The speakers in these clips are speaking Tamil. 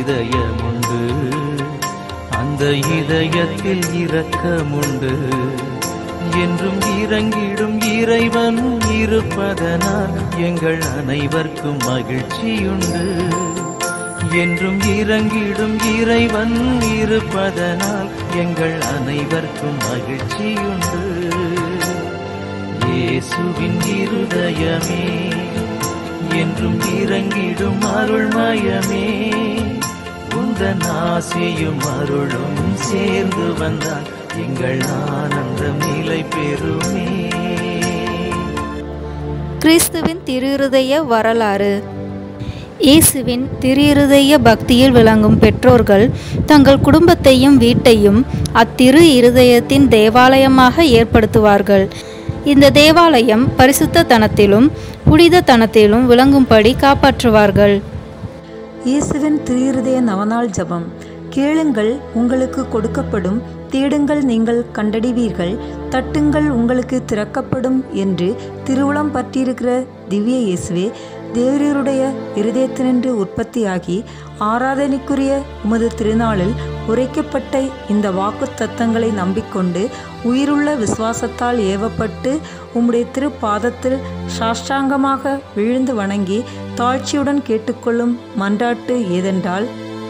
இதயமுண்டு அந்த இதயத்தில் இரக்கமுண்டு என்றும் இறங்கிடும் இறைவன் இருப்பதனால் எங்கள் அனைவர்க்கும் மகிழ்ச்சியுண்டு என்றும் இறங்கிடும் இறைவன் இருப்பதனால் எங்கள் அனைவர்க்கும் மகிழ்ச்சியுண்டு இயேசுவின் இருதயமே என்றும் இறங்கிடும் அருள்மயமே உந்தன் ஆசையும் அருளும் சேர்ந்து வந்தால் எங்கள் ஆனந்தம் நிலை பெறுமே கிறிஸ்துவின் திருஇருதய வரலாறு இயேசுவின் திருயிருதய பக்தியில் விளங்கும் பெற்றோர்கள் தங்கள் குடும்பத்தையும் வீட்டையும் அத்திரு இருதயத்தின் தேவாலயமாக ஏற்படுத்துவார்கள் இந்த தேவாலயம் பரிசுத்த தனத்திலும் புனித தனத்திலும் விளங்கும்படி காப்பாற்றுவார்கள் இயேசுவின் திருயிருதய நவநாள் ஜெபம் கேளுங்கள் உங்களுக்கு கொடுக்கப்படும் தேடுங்கள் நீங்கள் கண்டடைவீர்கள் தட்டுங்கள் உங்களுக்கு திறக்கப்படும் என்று திருவுளம் பற்றியிருக்கிற திவ்ய இயேசுவே தேவரீருடைய இருதயத்தினின்று உற்பத்தியாகி ஆராதனைக்குரிய உமது திருநாளில் உரைக்கப்பட்ட இந்த வாக்கு தத்தங்களை நம்பிக்கொண்டு உயிருள்ள விசுவாசத்தால் ஏவப்பட்டு உம்முடைய திருப்பாதத்தில் சாஷ்டாங்கமாக விழுந்து வணங்கி தாழ்ச்சியுடன் கேட்டுக்கொள்ளும் மன்றாட்டு ஏதென்றால்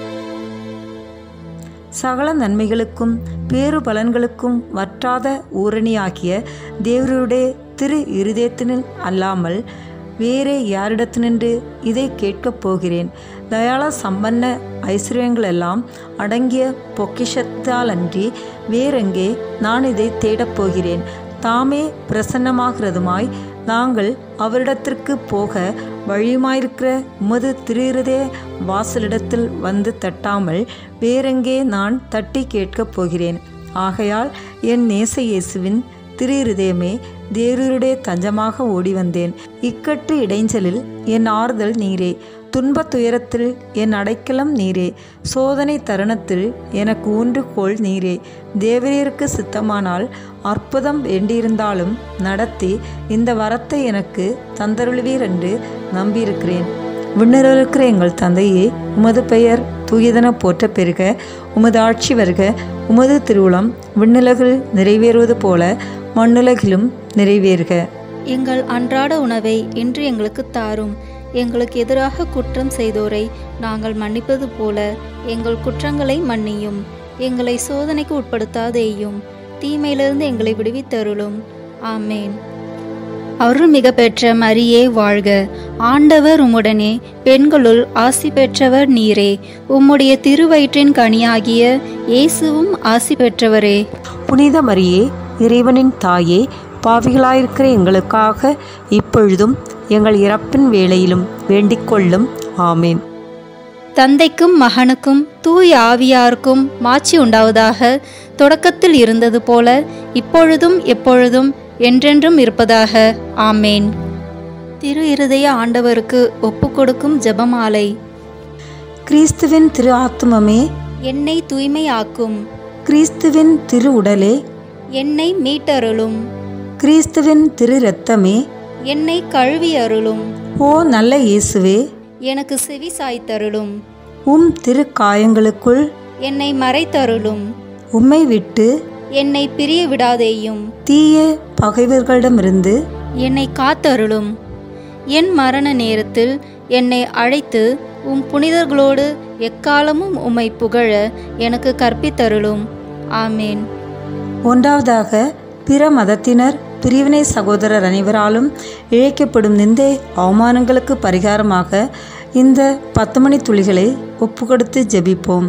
சகல நன்மைகளுக்கும் பேறு பலன்களுக்கும் வற்றாத ஊரணியாகிய தேவருடைய திரு இருதயத்தினில் அல்லாமல் வேறே யாரிடத்தினின்று இதை கேட்கப் போகிறேன் தயாள சம்பன்ன ஐஸ்வர்யங்களெல்லாம் அடங்கிய பொக்கிஷத்தாலன்றி வேறெங்கே நான் இதை தேடப் போகிறேன் தாமே பிரசன்னமாகிறதுமாய் நாங்கள் அவரிடத்திற்கு போக வழியுமாயிருக்கிற உமது திருதய வாசலிடத்தில் வந்து தட்டாமல் வேறெங்கே நான் தட்டி கேட்கப் போகிறேன் ஆகையால் என் நேச இயேசுவின் திரு இருதயமே தேவருடைய தஞ்சமாக ஓடி வந்தேன் இக்கட்டு இடைஞ்சலில் என் ஆறுதல் நீரே துன்பத் துயரத்தில் என் அடைக்கலம் நீரே சோதனை தருணத்தில் எனக்கு ஊன்றுகோல் நீரே தேவரீருக்கு சித்தமானால் அற்புதம் வேண்டியிருந்தாலும் நடத்தி இந்த வரத்தை எனக்கு தந்தருளுவீர் என்று நம்பியிருக்கிறேன் விண்ணிலிருக்கிற எங்கள் தந்தையே உமது பெயர் தூயதென போற்ற பெருக உமது ஆட்சி வருக உமது திருவுளம் விண்ணுலகில் நிறைவேறுவது போல மண்ணுலகிலும் நிறைவேறுக எங்கள் அன்றாட உணவை இன்று எங்களுக்கு தாரும் எங்களுக்கு எதிராக குற்றம் செய்தோரை நாங்கள் மன்னிப்பது போல எங்கள் குற்றங்களை மன்னியும் எங்களை சோதனைக்கு உட்படுத்தாதேயும் தீமையிலிருந்து எங்களை விடுவித்தருளும் ஆமேன் அருள்மிக பெற்ற மரியே வாழ்க ஆண்டவர் உம்முடனே பெண்களுள் ஆசி பெற்றவர் நீரே உம்முடைய திருவயிற்றின் கனியாகிய இயேசுவும் ஆசி பெற்றவரே புனித மரியே இறைவனின் தாயே பாவிகளாயிருக்கிற எங்களுக்காக இப்பொழுதும் எங்கள் இறப்பின் வேளையிலும் வேண்டிக்கொள்ளும் ஆமேன் தந்தைக்கும் மகனுக்கும் தூய் ஆவியாருக்கும் மாட்சி உண்டாவதாக தொடக்கத்தில் இருந்தது போல இப்பொழுதும் எப்பொழுதும் என்றென்றும் இருப்பதாக ஆமேன் திரு இருதய ஆண்டவருக்கு ஒப்புக்கொடுக்கும் ஜெபமாலை கிறிஸ்துவின் திரு ஆத்துமமே என்னை தூய்மையாக்கும் கிறிஸ்துவின் திரு உடலே என்னை மீட்டருளும் கிறிஸ்துவின் திரு இரத்தமே என்னை கழுவி அருளும் ஓ நல்ல இயேசுவே எனக்கு செவி சாய்த்தருளும் உம் திரு காயங்களுக்குள் என்னை மறைத்தருளும் உம்மை விட்டு என்னை பிரிய விடாதேயும் தீய பகைவர்களிடமிருந்து என்னை காத்தருளும் என் மரண நேரத்தில் என்னை அழைத்து உம் புனிதர்களோடு எக்காலமும் உம்மை புகழ எனக்கு கற்பித்தருளும் ஆமேன் ஒன்றாவதாக பிற மதத்தினர் பிரிவினை சகோதரர் அனைவராலும் இழைக்கப்படும் நிந்தை அவமானங்களுக்கு பரிகாரமாக இந்த பத்து மணி துளிகளை ஒப்புக்கொடுத்து ஜெபிப்போம்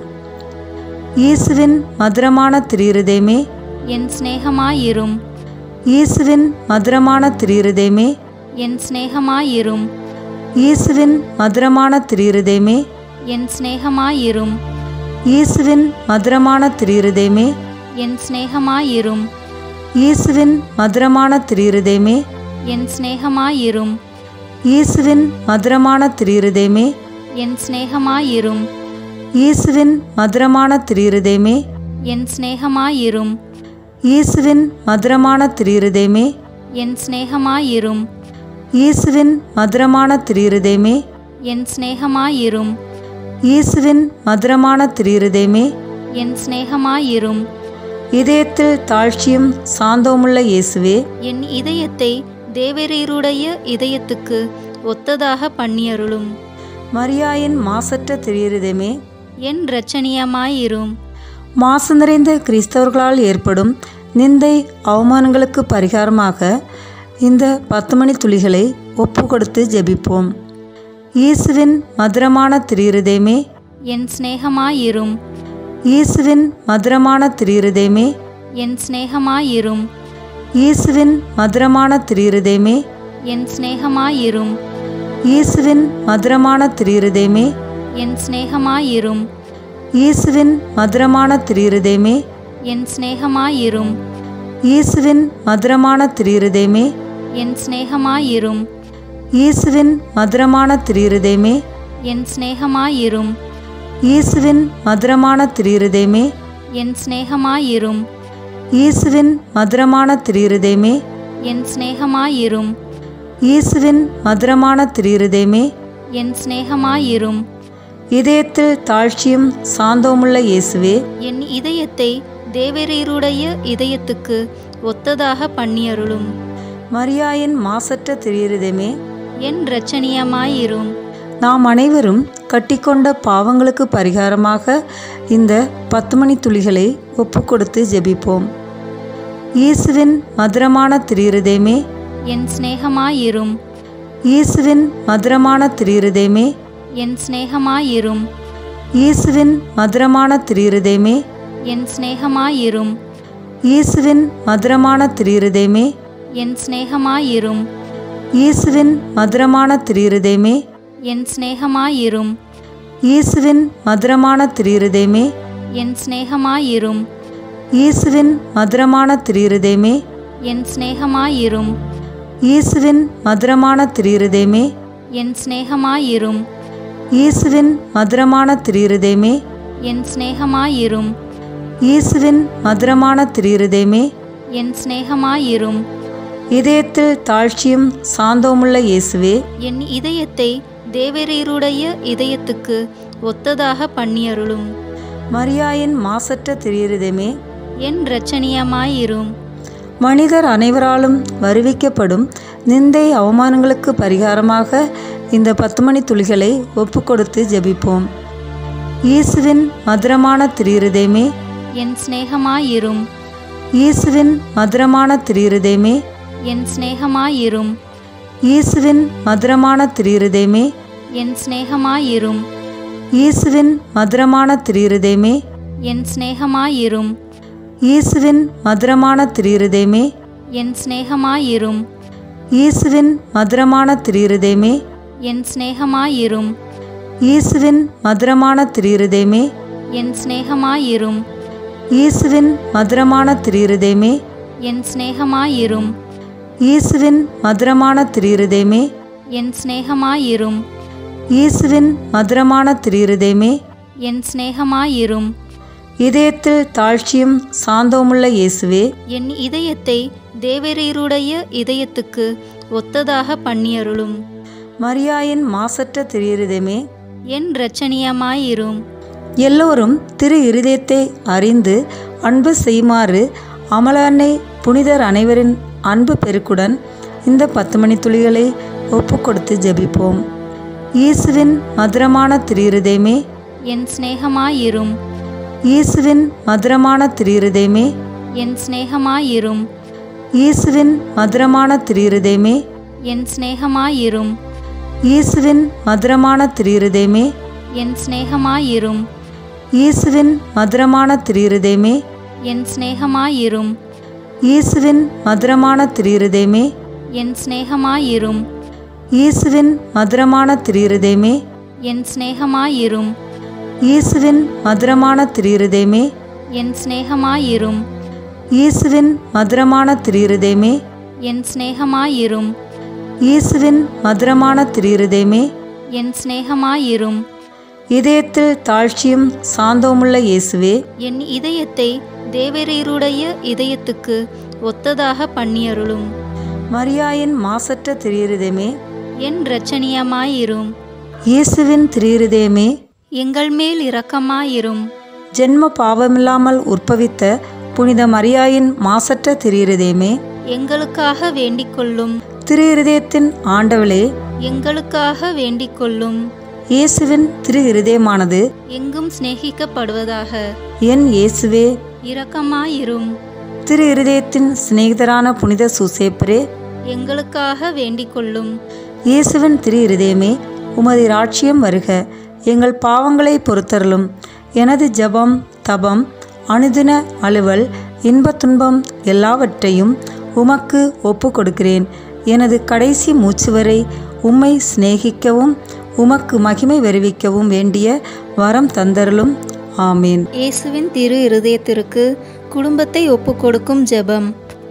இயேசுவின் மதுரமான திரியிருதயமே என் சிநேகமாயிரும் இயேசுவின் மதுரமான திரியிருதயமே என் சிநேகமாயிரும் இயேசுவின் மதுரமான திரியிருதயமே என் சிநேகமாயிரும் இயேசுவின் மதுரமான திரியிருதயமே என் சிநேகமாயிரும் இயேசுவின் மதுரமான திரியிருதயமே என் சிநேகமாயிரும் இயேசுவின் மதுரமான திரியிருதயமே என் சிநேகமாயிரும் இயேசுவின் மதுரமான திரியிருதயமே என் சிநேகமாயிரும் இயேசுவின் மதுரமான திரியிருதயமே என் சிநேகமாயிரும் இயேசுவின் மதுரமான திரியிருதயமே என் சிநேகமாயிரும் இயேசுவின் மதுரமான திரியிருதயமே என் சிநேகமாயிரும் இதயத்தில் தாழ்ச்சியும் சாந்தமுள்ள இயேசுவே என் இதயத்தை தேவரீருடைய இதயத்துக்கு ஒத்ததாக பண்ணியருளும் மரியாயின் மாசற்ற திரியிருதயமே என் இரட்சணியமாயிரும் மாசு நிறைந்த கிறிஸ்தவர்களால் ஏற்படும் நிந்தை அவமானங்களுக்கு பரிகாரமாக இந்த பத்து மணி துளிகளை ஒப்பு கொடுத்து ஜெபிப்போம் இயேசுவின் மதுரமான திரியிருதயமே என் சிநேகமாயிரும் இயேசுவின் மதுரமான திரியிருதயமே என் சிநேகமாயிரும் இயேசுவின் மதுரமான திரியிருதயமே என் சிநேகமாயிரும் இயேசுவின் மதுரமான திரியிருதயமே என் சிநேகமாயிரும் இயேசுவின் மதுரமான திரியிருதயமே என் சிநேகமாயிரும் இயேசுவின் மதுரமான திரியிருதயமே என் சிநேகமாயிரும் இயேசுவின் மதுரமான திரியிருதயமே என் சிநேகமாயிரும் இயேசுவின் மதுரமான திரியிருதயமே என் சிநேகமாயிரும் இயேசுவின் மதுரமான திரியிருதயமே என் சிநேகமாயிரும் இயேசுவின் மதுரமான திரியிருதயமே என் சிநேகமாயிரும் இதயத்தில் தாழ்ச்சியும் சாந்தமுள்ள இயேசுவே என் இதயத்தை தேவரீருடைய இதயத்துக்கு ஒத்ததாக பண்ணியருளும் மரியாயின் மாசற்ற திரியிருதயமே என் இரட்சணியமாயிரும் நாம் அனைவரும் கட்டிக்கொண்ட பாவங்களுக்கு பரிகாரமாக இந்த பத்து மணி துளிகளை ஒப்பு கொடுத்து ஜெபிப்போம் இயேசுவின் மதுரமான திரியிருதயமே என் சிநேகமாயிரும் இயேசுவின் மதுரமான திரியிருதயமே என் சிநேகமாயிரும் இயேசுவின் மதுரமான திரியிருதயமே என் சிநேகமாயிரும் இயேசுவின் மதுரமான திரியிருதயமே என் சிநேகமாயிரும் இயேசுவின் மதுரமான திரியிருதயமே என் சிநேகமாயிரும் இயேசுவின் மதுரமான திரியிருதயமே என் சிநேகமாயிரும் இயேசுவின் மதுரமான திரியிருதயமே என் சிநேகமாயிரும் இயேசுவின் மதுரமான திரியிருதயமே என் சிநேகமாயிரும் இயேசுவின் மதுரமான திரியிருதயமே என் சிநேகமாயிரும் இயேசுவின் மதுரமான திரியிருதயமே என் சிநேகமாயிரும் இதயத்தில் தாழ்ச்சியும் சாந்தமுள்ள இயேசுவே என் இதயத்தை தேவரீருடைய இதயத்துக்கு ஒத்ததாக பண்ணியருளும் மரியாயின் மாசற்ற திரியிருதயமே என் இரட்சணியமாயிரும் மனிதர் அனைவராலும் வருவிக்கப்படும் நிந்தை அவமானங்களுக்கு பரிகாரமாக இந்த பத்து மணி துளிகளை ஒப்பு கொடுத்து ஜெபிப்போம் இயேசுவின் மதுரமான திரியிருதயமே என் சிநேகமாயிரும் இயேசுவின் மதுரமான திரியிருதயமே என் சிநேகமாயிரும் இயேசுவின் மதுரமான திரியிருதயமே என் சிநேகமாயிரும் இயேசுவின் மதுரமான திரியிருதயமே என் சிநேகமாயிரும் இயேசுவின் மதுரமான திரியிருதயமே என் சிநேகமாயிரும் இயேசுவின் மதுரமான திரியிருதயமே என் சிநேகமாயிரும் இயேசுவின் மதுரமான திரியிருதயமே என் சிநேகமாயிரும் இயேசுவின் மதுரமான திரியிருதயமே என் சிநேகமாயிரும் இயேசுவின் மதுரமான திரியிருதயமே என் சிநேகமாயிரும் இயேசுவின் மதுரமான திரியிருதயமே என் சிநேகமாயிரும் இதயத்தில் தாழ்ச்சியும் சாந்தமுள்ள இயேசுவே என் இதயத்தை தேவரீருடைய இதயத்துக்கு ஒத்ததாக பண்ணியருளும் மரியாயின் மாசற்ற திரியிருதயமே என் இரட்சணியமாயிரும் எல்லோரும் திரு இருதயத்தை அறிந்து அன்பு செய்யுமாறு அமலானை புனிதர் அனைவரின் அன்பு பெருக்குடன் இந்த பத்து மணி துளிகளை ஒப்பு கொடுத்து ஜெபிப்போம் இயேசுவின் மதுரமான திரியிருதயமே என் சிநேகமாயிரும் இயேசுவின் மதுரமான திரியிருதயமே என் சிநேகமாயிரும் இயேசுவின் மதுரமான திரியிருதயமே என் சிநேகமாயிரும் இயேசுவின் மதுரமான திரியிருதயமே என் சிநேகமாயிரும் இயேசுவின் மதுரமான திரியிருதயமே என் சிநேகமாயிரும் இயேசுவின் மதுரமான திரியிருதயமே என் சிநேகமாயிரும் இயேசுவின் மதுரமான திரியிருதயமே என் சிநேகமாயிரும் இயேசுவின் மதுரமான திரியிருதயமே என் சிநேகமாயிரும் இயேசுவின் மதுரமான திரியிருதயமே என் சிநேகமாயிரும் இயேசுவின் மதுரமான திரியிருதயமே என் சிநேகமாயிரும் இதயத்தில் தாழ்ச்சியும் சாந்தமுள்ள இயேசுவே என் இதயத்தை தேவரீருடைய இதயத்துக்கு ஒத்ததாக பண்ணியருளும் மரியாயின் மாசற்ற திரியிருதயமே என் இரட்சணியமாயிரும் இயேசுவின் திரியிருதயமே எங்கள் மேல் இரக்கமாயிரும் ஜென்ம பாவமில்லாமல் உற்பவித்த புனித மரியாயின் மாசற்ற திரியிருதயமே எங்களுக்காக வேண்டிக் கொள்ளும் திரு இருதயத்தின் ஆண்டவளே எங்களுக்காக வேண்டிக் கொள்ளும் இயேசுவின் திரு இருதயமானது எங்கும் சிநேகிக்கப்படுவதாக என் இயேசுவே இரக்கமாயிரும் திரு இருதயத்தின் சிநேகிதரான புனித சூசேப்பரே எங்களுக்காக வேண்டிக் கொள்ளும் இயேசுவின் திரு இருதயமே உமது ராட்சியம் வருக எங்கள் பாவங்களை பொறுத்தருளும் எனது ஜெபம் தபம் அனுதின அலுவல் இன்பத் துன்பம் எல்லாவற்றையும் உமக்கு ஒப்பு கொடுக்கிறேன் எனது கடைசி மூச்சு வரை உம்மை சிநேகிக்கவும் உமக்கு மகிமை வருவிக்கவும் வேண்டிய வரம் தந்தருளும் ஆமீன் இயேசுவின் திரு இருதயத்திற்கு குடும்பத்தை ஒப்புக்கொடுக்கும் ஜெபம்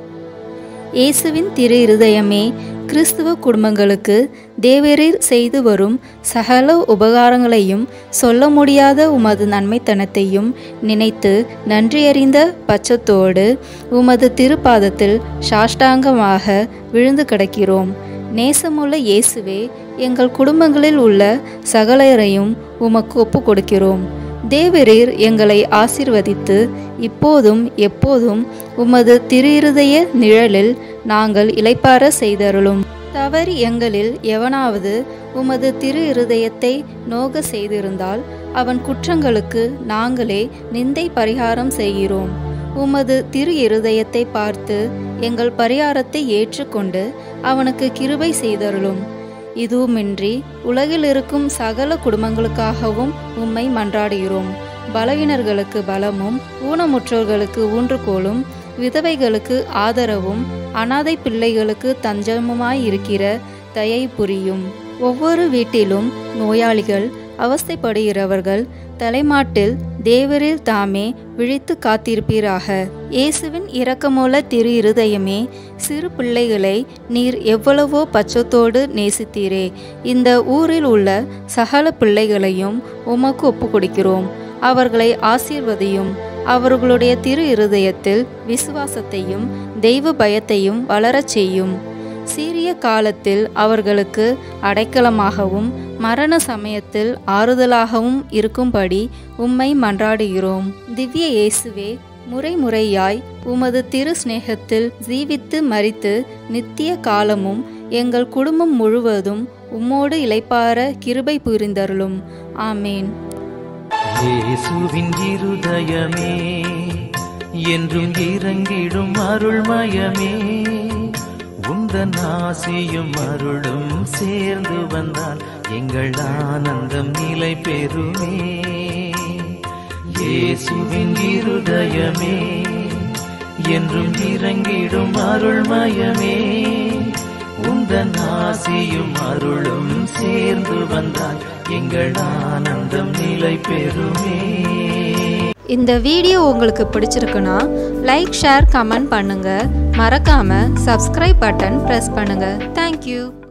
இயேசுவின் திரு இருதயமே கிறிஸ்துவ குடும்பங்களுக்கு தேவரீர் செய்து வரும் சகல உபகாரங்களையும் சொல்ல முடியாத உமது நன்மைத்தனத்தையும் நினைத்து நன்றியறிந்த பட்சத்தோடு உமது திருப்பாதத்தில் சாஷ்டாங்கமாக விழுந்து கிடக்கிறோம் நேசமுள்ள இயேசுவே எங்கள் குடும்பங்களில் உள்ள சகலரையும் உமக்கு ஒப்பு கொடுக்கிறோம் தேவரீர் எங்களை ஆசிர்வதித்து இப்போதும் எப்போதும் உமது திருஇருதய நிழலில் நாங்கள் இளைப்பார செய்தருளும் தவறி எங்களில் எவனாவது உமது திரு இருதயத்தை நோக செய்திருந்தால் அவன் குற்றங்களுக்கு நாங்களே நிந்தை பரிகாரம் செய்கிறோம் உமது திரு இருதயத்தை பார்த்து எங்கள் பரிகாரத்தை ஏற்றுக்கொண்டு அவனுக்கு கிருபை செய்தருளும் இதுவுமின்றி உலகில் இருக்கும் சகல குடும்பங்களுக்காகவும் உம்மை மன்றாடுகிறோம் பலவீனர்களுக்கு பலமும் ஊனமுற்றோர்களுக்கு ஊன்றுகோலும் விதவைகளுக்கு ஆதரவும் அனாதை பிள்ளைகளுக்கு தஞ்சமுமாய் இருக்கிற தயை புரியும் ஒவ்வொரு வீட்டிலும் நோயாளிகள் அவஸ்தைப்படுகிறவர்கள் தலைமாட்டில் தேவரில் தாமே விழித்து காத்திருப்பீராக இயேசுவின் இரக்கமுள்ள திரு இருதயமே சிறு பிள்ளைகளை நீர் எவ்வளவோ பச்சத்தோடு நேசித்தீரே இந்த ஊரில் உள்ள சகல பிள்ளைகளையும் உமக்கு ஒப்புக் கொடுக்கிறோம் அவர்களை ஆசீர்வதியும் அவர்களுடைய திரு இருதயத்தில் விசுவாசத்தையும் தெய்வ பயத்தையும் வளரச் செய்யும் சீரிய காலத்தில் அவர்களுக்கு அடைக்கலமாகவும் மரண சமயத்தில் ஆறுதலாகவும் இருக்கும்படி உம்மை மன்றாடுகிறோம் திவ்ய இயேசுவே முறை முறையாய் உமது திரு சிநேகத்தில் ஜீவித்து மரித்து நித்திய காலமும் எங்கள் குடும்பம் முழுவதும் உம்மோடு இளைப்பார கிருபை புரிந்தருளும் ஆமேன் இயேசுவின் இருதயமே என்றும் இறங்கிடும் அருள்மயமே உந்தன் ஆசியும் அருளும் சேர்ந்து வந்தால் எங்கள் ஆனந்தம் நிலை பெறுமே இயேசுவின் இருதயமே என்றும் இறங்கிடும் அருள்மயமே உந்தன் ஆசியும் அருளும் சேர்ந்து வந்தால் எங்கள் ஆனந்தம் நிலை பெறுமே இந்த வீடியோ உங்களுக்கு பிடிச்சிருக்குன்னா லைக் ஷேர் கமெண்ட் பண்ணுங்க மறக்காம சப்ஸ்கிரைப் பட்டன் ப்ரெஸ் பண்ணுங்க தேங்க்யூ